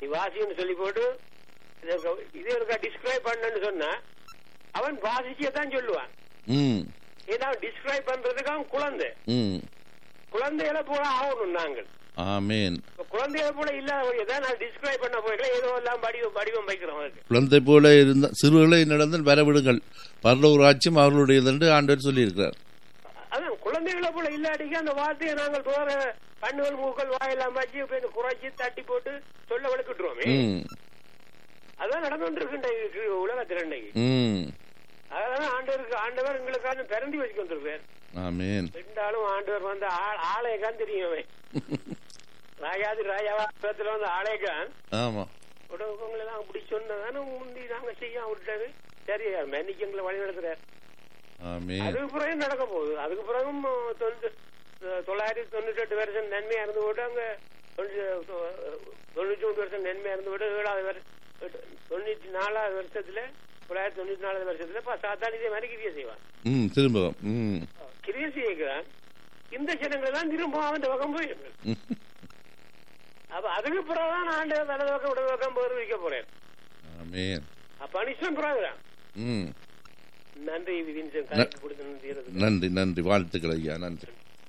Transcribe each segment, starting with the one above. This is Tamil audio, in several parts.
நீ வாசின்னு சொல்லி போட்டு இதை- இது இருக்கா டிஸ்கிரைப் பண்ணன்னு சொன்னா அவன் வாசிச்சே தான் சொல்லுவான் ம் ஏன்னா டிஸ்கிரைப் பண்றதுக்கு அவன் குழந்தை ம் குழந்தைகளை போல ஆகணும் நாங்கள் ஆமேன் இப்ப குழந்தைகளை போல இல்லாத தான் நான் டிஸ்கிரைப் பண்ண போயிடல ஏதோ எல்லாம் வடிவம் வடிவம் வைக்கிறோம் அதுக்கு குழந்தை போல இருந்த சிறுகளை நடந்தால் வரவிடுங்கள் பரலோராட்சியம் அவர்களுடையது என்று ஆண்டவர் சொல்லியிருக்கிறார் அதான் குழந்தைகளை போல இல்லாட்டிக்கு அந்த வார்த்தையை நாங்கள் வேற கண்ணுகள் மூக்கள் வாயெல்லாம் வச்சு இப்ப இந்த குறைச்சி தட்டி போட்டு சொல்ல வளர்க்கிட்டுருவோமே ம் அதான் நடந்துட்டு இருக்கு உலகத்தில் இன்னைக்கு ம் அதான் ஆண்டவருக்கு ஆண்டவர் எங்களுக்கான பிறந்தி வச்சுக்கு வந்திருப்பார் ஆமேன் ரெண்டாலும் ஆண்டவர் வந்து ஆ- ஆலயக்கான் தெரியும் அவன் ராஜாதி ராஜாவாசத்துல வந்து ஆலயக்கான் ஆமா உடவுங்களை எல்லாம் அப்படி சொன்னதானே முந்தி நாங்க செய்ய விட்டாரு சரி மன்னிக்கு எங்களை வழி நடத்துறாரு ஆமேன் அதுக்கு பிறகு நடக்க போகுது அதுக்கு பிறகும் தொண்ணூத்தி தொள்ளாயிரத்தி தொண்ணூத்தி எட்டு வருஷம் நன்மையா இருந்து விட்டு அங்க தொண்ணூத்தி தொண்ணூத்தி மூணு வருஷம் நன்மையா இருந்து விட்டு ஏழாவது வருஷம் தொண்ணூத்தி நாலாவது வருஷத்துல தொள்ளாயிரத்தி தொண்ணூத்தி நாலாவது வருஷத்துல இப்ப சாத்தான் இதே மாதிரி கிரியை செய்வான் ம் திரும்பவும் ம் கிரியை செய்கிறான் இந்த ஜனங்கள் தான் திரும்ப அவன் பக்கம் போயிருக்கு ம். அப்ப அதுக்கு பிறகுதான் ஆண்டு வலது பக்கம் இடது பக்கம் போய் வைக்க போறேன் ஆமேன் பனிஷ்மெண்ட் பிறகுதான் ம் நன்றி விதின்சன் காய்ச்சி கொடுத்து நன்றி நன்றி நன்றி வாழ்த்துக்கள் ஐயா நன்றி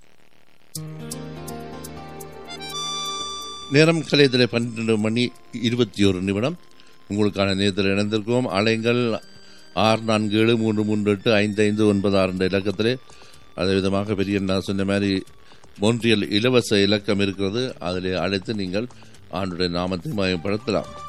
நேரம் கலையத்தில் பன்னிரண்டு மணி இருபத்தி ஒரு நிமிடம் உங்களுக்கான நேரத்தில் இணைந்திருக்கோம் அலைங்கள் ஆறு நான்கு ஏழு மூன்று மூன்று எட்டு ஐந்து ஐந்து ஒன்பது ஆறு என்ற இலக்கத்திலே அதே விதமாக பெரிய நான் சொன்ன மாதிரி மொன்றியல் இலவச இலக்கம் இருக்கிறது அதிலே அழைத்து நீங்கள் ஆண்டுடைய நாமத்தை மயப்படுத்தலாம்